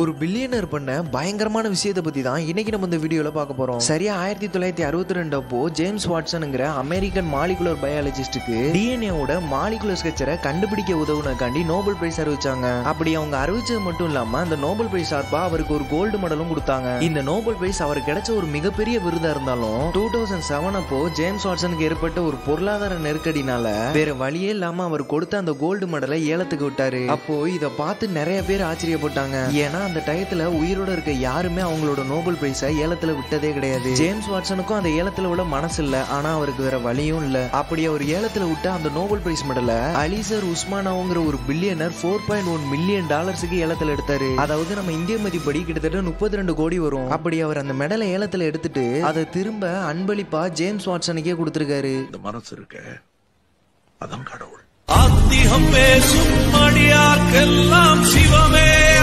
ஒரு பில்லியனர் பண்ண பயங்கரமான விஷயத்தை பத்தி தான் இன்னைக்கு நம்ம இந்த வீடியோல பார்க்க போறோம் சரியா ஆயிரத்தி தொள்ளாயிரத்தி அறுபத்தி ரெண்டு அப்போ ஜேம்ஸ் வாட்சனுங்கிற அமெரிக்கன் மாலிகுலர் பயாலஜிஸ்டுக்கு டிஎன்ஏவோட மாலிகுலர் ஸ்ட்ரக்சரை கண்டுபிடிக்க உதவுனக்காண்டி நோபல் பிரைஸ் அறிவிச்சாங்க அப்படி அவங்க அறிவிச்சது மட்டும் இல்லாம அந்த நோபல் பிரைஸ் சார்பா அவருக்கு ஒரு கோல்டு மெடலும் கொடுத்தாங்க இந்த நோபல் பிரைஸ் அவருக்கு கிடைச்ச ஒரு மிகப்பெரிய விருதா இருந்தாலும் டூ தௌசண்ட் செவன் அப்போ ஜேம்ஸ் வாட்சனுக்கு ஏற்பட்ட ஒரு பொருளாதார நெருக்கடினால வேற வழியே இல்லாம அவர் கொடுத்த அந்த கோல்டு மெடலை ஏலத்துக்கு விட்டாரு அப்போ இத பார்த்து நிறைய பேர் ஆச்சரியப்பட்டாங்க ஏன்னா அந்த டயத்துல உயிரோட இருக்க யாருமே அவங்களோட நோபல் பிரைஸை ஏலத்துல விட்டதே கிடையாது ஜேம்ஸ் வாட்சனுக்கும் அந்த ஏலத்துல விட மனசு இல்ல ஆனா அவருக்கு வேற வழியும் இல்ல அப்படி அவர் ஏலத்துல விட்ட அந்த நோபல் பிரைஸ் மெடலை அலிசர் உஸ்மானாவுங்கிற ஒரு billionaire four point one million டாலர்ஸுக்கு ஏலத்துல எடுத்தாரு அதாவது நம்ம இந்திய மதிப்படி கிட்டத்தட்ட முப்பத்தி ரெண்டு கோடி வரும் அப்படி அவர் அந்த மெடலை ஏலத்துல எடுத்துட்டு அதை திரும்ப அன்பளிப்பா ஜேம்ஸ் வாட்சனுக்கே கொடுத்திருக்காரு இந்த மனசு இருக்க அதான் கடவுள் ஆத்திகம் பேசும் அடியார்க்கெல்லாம் சிவமே